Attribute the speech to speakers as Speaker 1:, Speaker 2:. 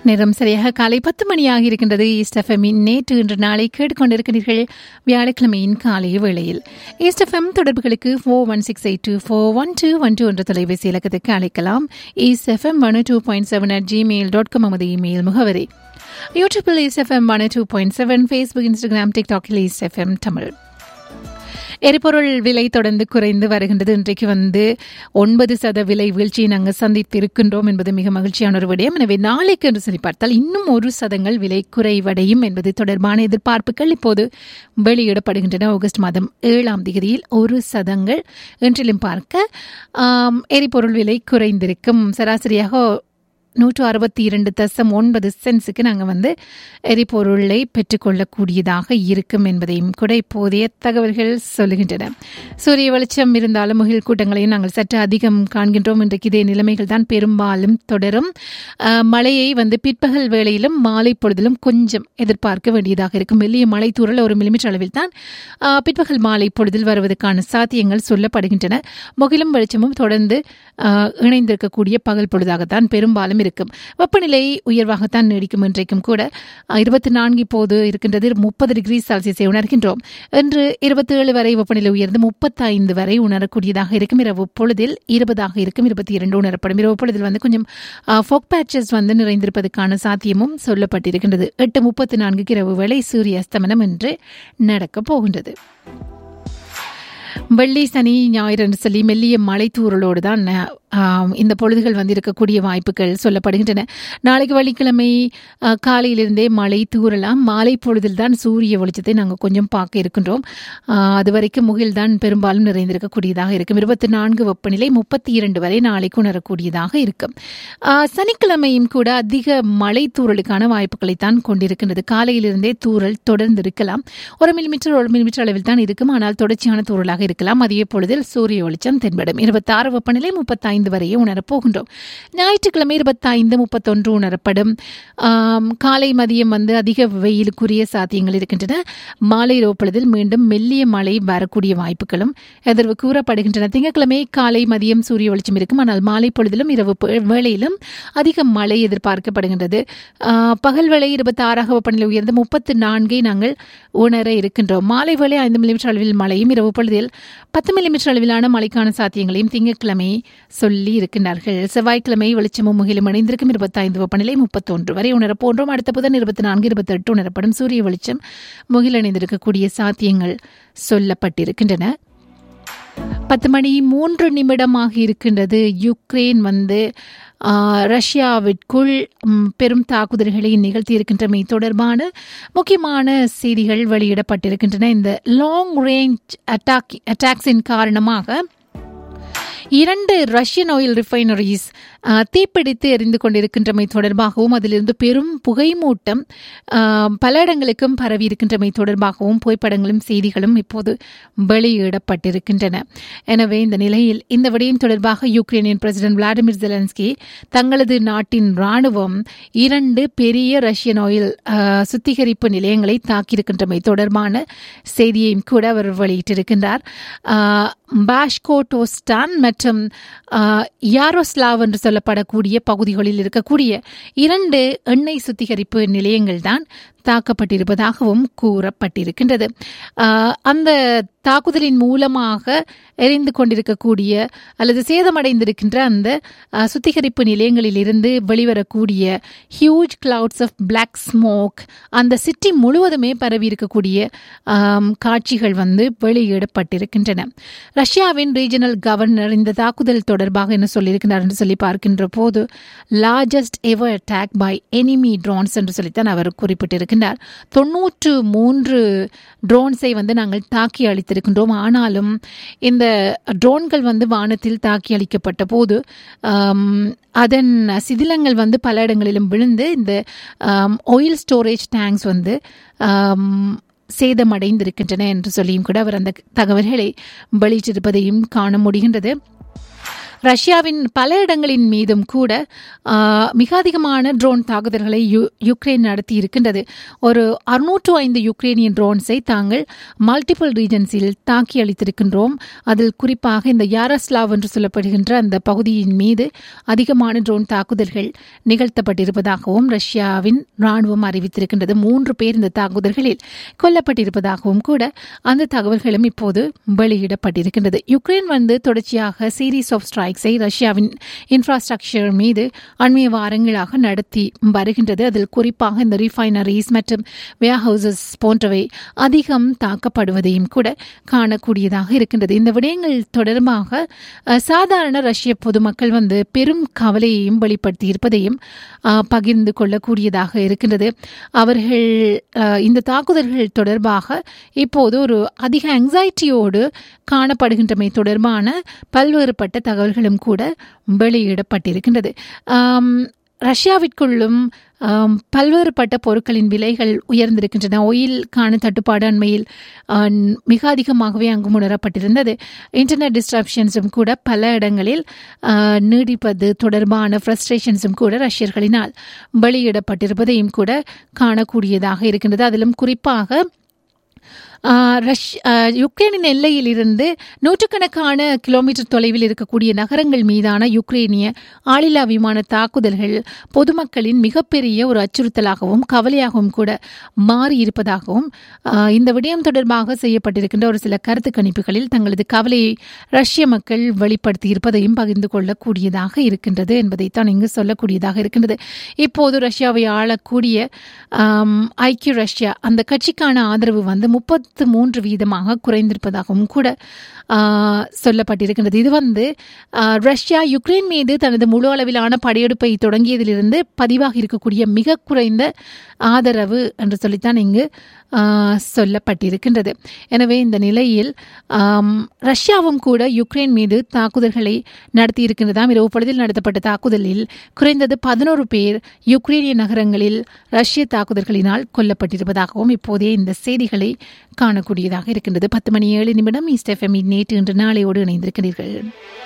Speaker 1: நேரம் சரியாக காலை பத்து மணியாக இருக்கின்றது ஈஸ்ட் எஃப்எம்மின் நேற்று இன்று நாளை கேட்டுக்கொண்டிருக்கிறீர்கள் வியாழக்கிழமையின் காலை வேளையில் ஈஸ்ட் எஃப்எம் தொடர்புகளுக்கு four one six eight two four one two one two என்ற தொலைபேசி இலக்கத்துக்கு அழைக்கலாம் east FM one two point seven at gmail dot com நமது இமெயில் முகவரி யூடியூப்பில் east FM one two point seven Facebook Instagram டிக்டாக்கில் east FM Tamil எரிபொருள் விலை தொடர்ந்து குறைந்து வருகின்றது இன்றைக்கு வந்து ஒன்பது சத விலை வீழ்ச்சியை நாங்கள் சந்தித்திருக்கின்றோம் என்பது மிக மகிழ்ச்சியான ஒரு விடயம் எனவே நாளைக்கு என்று சொல்லி பார்த்தால் இன்னும் ஒரு சதங்கள் விலை குறைவடையும் என்பது தொடர்பான எதிர்பார்ப்புகள் இப்போது வெளியிடப்படுகின்றன ஆகஸ்ட் மாதம் ஏழாம் தேதியில் ஒரு சதங்கள் என்றிலும் பார்க்க ஆம், எரிபொருள் விலை குறைந்திருக்கும் சராசரியாக நூற்று அறுபத்தி இரண்டு தசம் ஒன்பது சென்ஸுக்கு நாங்கள் வந்து எரிபொருளை பெற்றுக்கொள்ளக்கூடியதாக இருக்கும் என்பதையும் கூட இப்போதைய தகவல்கள் சொல்லுகின்றன சூரிய வெளிச்சம் இருந்தாலும் முகில் கூட்டங்களையும் நாங்கள் சற்று அதிகம் காண்கின்றோம் இன்றைக்கு இதே நிலைமைகள் தான் பெரும்பாலும் தொடரும் ஆஹ், மழையை வந்து பிற்பகல் வேளையிலும் மாலை பொழுதிலும் கொஞ்சம் எதிர்பார்க்க வேண்டியதாக இருக்கும் மெல்லிய மழை தூறல் ஒரு மில்லிமீட்டர் அளவில் தான் ஆஹ், பிற்பகல் மாலை பொழுதில் வருவதற்கான சாத்தியங்கள் சொல்லப்படுகின்றன முகிலும் வெளிச்சமும் தொடர்ந்து ஆஹ், இணைந்திருக்கக்கூடிய பகல் பொழுதாகத்தான் பெரும்பாலும் இருக்கும் வெப்பநிலை உயர்வாகத்தான் நீடிக்கும் இன்றைக்கும் கூட இருபத்தி நான்கு இப்போது இருக்கின்றது முப்பது டிகிரி செல்சியஸை உணர்கின்றோம் இன்று இருபத்தி ஏழு வரை வெப்பநிலை உயர்ந்து முப்பத்தைந்து வரை உணரக்கூடியதாக இருக்கும் இரவு பொழுதில் இருபதாக இருக்கும் இருபத்தி இரண்டு உணரப்படும் இரவு பொழுதில் வந்து கொஞ்சம் ஃபோக் பேச்சஸ் வந்து நிறைந்திருப்பதற்கான சாத்தியமும் சொல்லப்பட்டிருக்கின்றது எட்டு முப்பத்தி நான்குக்கு இரவு வேளை சூரிய அஸ்தமனம் என்று நடக்கப் போகின்றது வெள்ளி சனி ஞாயிறு என்று சொல்லி மெல்லிய மலை தூறலோடு தான் ஆம், இந்த பொழுதுகள் வந்து இருக்கக்கூடிய வாய்ப்புகள் சொல்லப்படுகின்றன நாளைக்கு வெள்ளிக்கிழமை ஆ, காலையிலிருந்தே மழை தூறலாம் மாலை பொழுதில் தான் சூரிய வெளிச்சத்தை நாங்கள் கொஞ்சம் பார்க்க இருக்கின்றோம் ஆ, அது வரைக்கும் முகில் தான் பெரும்பாலும் நிறைந்திருக்கக்கூடியதாக இருக்கும் இருபத்தி நான்கு வெப்பநிலை முப்பத்தி இரண்டு வரை நாளைக்கு உணரக்கூடியதாக இருக்கும் ஆ, சனிக்கிழமையும் கூட அதிக மழை தூறலுக்கான வாய்ப்புகளை தான் கொண்டிருக்கின்றது காலையிலிருந்தே தூறல் தொடர்ந்து இருக்கலாம் ஒரு மில்லிமீட்டர் ஒரு மில்லிமீட்டர் அளவில் தான் இருக்கும் ஆனால் தொடர்ச்சியான தூறலாக இருக்கலாம் அதே பொழுதில் சூரிய வெளிச்சம் தென்படும் இருபத்தாறு வெப்பநிலை முப்பத்தைந்து வரையே உணரப் போகின்றோம் ஞாயிற்றுக்கிழமை இருபத்தைந்து முப்பத்தொன்று உணரப்படும் ஆம், காலை மதியம் வந்து அதிக வெயிலுக்குரிய சாத்தியங்கள் இருக்கின்றன மாலை பொழுதில் மீண்டும் மெல்லிய மழை வரக்கூடிய வாய்ப்புகளும் எதிர்வு கூறப்படுகின்றன திங்கட்கிழமை காலை மதியம் சூரிய வெளிச்சம் இருக்கும் ஆனால் மாலை பொழுதிலும் இரவு பொ- வேளையிலும் அதிக மழை எதிர்பார்க்கப்படுகின்றது ஆ, பகல் வேளை இருபத்தி ஆறாக வெப்பநிலை உயர்ந்து முப்பத்து நான்கை நாங்கள் உணர இருக்கின்றோம் மாலை வேளை ஐந்து மில்லிமீட்டர் அளவில் மழையும் இரவு பொழுதில் பத்து மில்லிமீட்டர் அளவிலான மழைக்கான சாத்தியங்களையும் திங்கட்கிழமை சொல்லி இருக்கின்றார்கள் செவ்வாய்க்கிழமை வெளிச்சமும் முகிலும் இணைந்திருக்கும் இருபத்தைந்து வெப்பநிலை முப்பத்தொன்று வரை உணரப் போன்றோம் அடுத்த புதன் இருபத்தி நான்கு இருபத்தெட்டு உணரப்படும் சூரிய வெளிச்சம் முகில் இணைந்திருக்கக்கூடிய சாத்தியங்கள் சொல்லப்பட்டிருக்கின்றன பத்து மணி மூன்று நிமிடமாக இருக்கின்றது யுக்ரைன் வந்து ஆ, ரஷ்யாவிற்குள் ம், பெரும் தாக்குதல்களை நிகழ்த்தி இருக்கின்றமை தொடர்பான முக்கியமான செய்திகள் வெளியிடப்பட்டிருக்கின்றன இந்த லாங் ரேஞ்ச் அட்டாக் அட்டாக்ஸின் காரணமாக இரண்டு ரஷ்யன் ஆயில் ரிஃபைனரிஸ் தீப்பிடித்து எரிந்து கொண்டிருக்கின்றமை தொடர்பாகவும் அதிலிருந்து பெரும் புகைமூட்டம் ஆ, பல இடங்களுக்கும் பரவி இருக்கின்றமை தொடர்பாகவும் புகைப்படங்களும் செய்திகளும் இப்போது வெளியிடப்பட்டிருக்கின்றன எனவே இந்த நிலையில் இந்த விடயம் தொடர்பாக யுக்ரைனின் பிரசிடென்ட் விளாடிமிர் ஜெலன்ஸ்கி தங்களது நாட்டின் ராணுவம் இரண்டு பெரிய ரஷ்யன் ஆயில் ஆ, சுத்திகரிப்பு நிலையங்களை தாக்கியிருக்கின்றமை தொடர்பான செய்தியையும் கூட அவர் வெளியிட்டிருக்கின்றார் ஆ, பாஷ்கோட்டோஸ்டான் மற்றும் ஆ, யாரோஸ்லாவ் என்று சொல்லப்படக்கூடிய பகுதிகளில் இருக்கக்கூடிய இரண்டு எண்ணெய் சுத்திகரிப்பு நிலையங்கள் தான் தாக்கப்பட்டிருப்பதாகவும் கூறப்பட்டிருக்கின்றது ஆ, அந்த தாக்குதலின் மூலமாக எரிந்து கொண்டிருக்கக்கூடிய அல்லது சேதமடைந்திருக்கின்ற அந்த ஆ, சுத்திகரிப்பு நிலையங்களில் இருந்து வெளிவரக்கூடிய huge clouds of black smoke அந்த சிட்டி முழுவதுமே பரவி இருக்கக்கூடிய ஆம், காட்சிகள் வந்து வெளியிடப்பட்டிருக்கின்றன ரஷ்யாவின் ரீஜனல் கவர்னர் இந்த தாக்குதல் தொடர்பாக என்ன சொல்லியிருக்கிறார் என்று சொல்லி பார்க்கின்ற போது largest ever attack by enemy drones என்று சொல்லித்தான் அவர் குறிப்பிட்டிருக்கின்றார் தொன்னூற்று மூன்று ட்ரோன்ஸை வந்து நாங்கள் தாக்கி அளித்திருக்கின்றோம் ஆனாலும் இந்த ட்ரோன்கள் வந்து வானத்தில் தாக்கி அளிக்கப்பட்ட போது ஆம், அதன் சிதிலங்கள் வந்து பல இடங்களிலும் விழுந்து இந்த ஆயில் ஸ்டோரேஜ் டேங்க்ஸ் வந்து ஆம், சேதமடைந்திருக்கின்றன என்று சொல்லியும் கூட அவர் அந்த தகவல்களை வெளியிட்டிருப்பதையும் காண முடிகின்றது ரஷ்யாவின் பல இடங்களின் மீதும் கூட ஆஹ், மிக அதிகமான ட்ரோன் தாக்குதல்களை யு- யுக்ரைன் நடத்தி இருக்கின்றது ஒரு அறுநூற்று ஐந்து யுக்ரைனியன் ட்ரோன்ஸை தாங்கள் மல்டிபிள் ரீஜன்ஸில் தாக்கி அளித்திருக்கின்றோம் அதில் குறிப்பாக இந்த யாரஸ்லாவ் என்று சொல்லப்படுகின்ற அந்த பகுதியின் மீது அதிகமான ட்ரோன் தாக்குதல்கள் நிகழ்த்தப்பட்டிருப்பதாகவும் ரஷ்யாவின் ராணுவம் அறிவித்திருக்கின்றது மூன்று பேர் இந்த தாக்குதல்களில் கொல்லப்பட்டிருப்பதாகவும் கூட அந்த தகவல்களும் இப்போது வெளியிடப்பட்டிருக்கின்றது யுக்ரைன் வந்து தொடர்ச்சியாக சீரீஸ் ஆஃப் ஸ்ட்ரைக்ஸை ரஷ்யாவின் இன்ஃப்ராஸ்ட்ரக்சர் மீது அண்மைய வாரங்களாக நடத்தி வருகின்றது அதில் குறிப்பாக இந்த ரிஃபைனரிஸ் மற்றும் வேர்ஹவுசஸ் போன்றவை அதிகம் தாக்கப்படுவதையும் கூட காணக்கூடியதாக இருக்கின்றது இந்த விடயங்கள் தொடர்பாக அஹ், சாதாரண ரஷ்ய பொதுமக்கள் வந்து பெரும் கவலையையும் வெளிப்படுத்தி இருப்பதையும் அஹ், பகிர்ந்து கொள்ளக்கூடியதாக இருக்கின்றது அவர்கள் அஹ், இந்த தாக்குதல்கள் தொடர்பாக இப்போது ஒரு அதிக anxietyயோடு காணப்படுகின்றமை தொடர்பான பல்வேறுபட்ட தகவல்களும் கூட வெளியிடப்பட்டிருக்கின்றது ஆம், ரஷ்யாவிற்குள்ளும் ஆம், பல்வேறுபட்ட பொருட்களின் விலைகள் உயர்ந்திருக்கின்றன ஒயிலுக்கான தட்டுப்பாடு அண்மையில் ஆ, மிக அதிகமாகவே அங்கு உணரப்பட்டிருந்தது இன்டர்நெட் டிஸ்ட்ரப்ஷன்ஸும் கூட பல இடங்களில் ஆ, நீடிப்பது தொடர்பான ஃப்ரஸ்ட்ரேஷன்ஸும் கூட ரஷ்யர்களினால் வெளியிடப்பட்டிருப்பதையும் கூட காணக்கூடியதாக இருக்கின்றது அதிலும் குறிப்பாக ஆஹ் ரஷ் ஆஹ் யுக்ரைனின் எல்லையில் இருந்து நூற்றுக்கணக்கான கிலோமீட்டர் தொலைவில் இருக்கக்கூடிய நகரங்கள் மீதான யுக்ரைனிய ஆளில்லா விமான தாக்குதல்கள் பொதுமக்களின் மிகப்பெரிய ஒரு அச்சுறுத்தலாகவும் கவலையாகவும் கூட மாறி இருப்பதாகவும் ஆஹ் இந்த விடயம் தொடர்பாக செய்யப்பட்டிருக்கின்ற ஒரு சில கருத்து கணிப்புகளில் தங்களது கவலையை ரஷ்ய மக்கள் வெளிப்படுத்தி இருப்பதையும் பகிர்ந்து கொள்ளக்கூடியதாக இருக்கின்றது என்பதைத்தான் இங்கு சொல்லக்கூடியதாக இருக்கின்றது இப்போது ரஷ்யாவை ஆளக்கூடிய ஆம், ஐக்கிய ரஷ்யா அந்த கட்சிக்கான ஆதரவு வந்து முப்பத்து மூன்று வீதமாக குறைந்திருப்பதாகவும் கூட ஆ, சொல்லப்பட்டிருக்கின்றது இது வந்து ஆ, ரஷ்யா யுக்ரைன் மீது தனது முழு அளவிலான படையெடுப்பை தொடங்கியதிலிருந்து பதிவாக இருக்கக்கூடிய மிக குறைந்த ஆதரவு என்று சொல்லித்தான் இங்கு ஆ, சொல்லப்பட்டிருக்கின்றது எனவே இந்த நிலையில் ஆம், ரஷ்யாவும் கூட யுக்ரைன் மீது தாக்குதல்களை நடத்தியிருக்கின்றதாம் இரவு பொழுதில் நடத்தப்பட்ட தாக்குதலில் குறைந்தது பதினோரு பேர் யுக்ரைனிய நகரங்களில் ரஷ்ய தாக்குதல்களினால் கொல்லப்பட்டிருப்பதாகவும் இப்போதே இந்த செய்திகளை காணக்கூடியதாக இருக்கின்றது பத்து மணி ஏழு நிமிடம் ஈஸ்ட் எஃப்எம் நேற்று இன்று நாளையோடு இணைந்திருக்கிறீர்கள்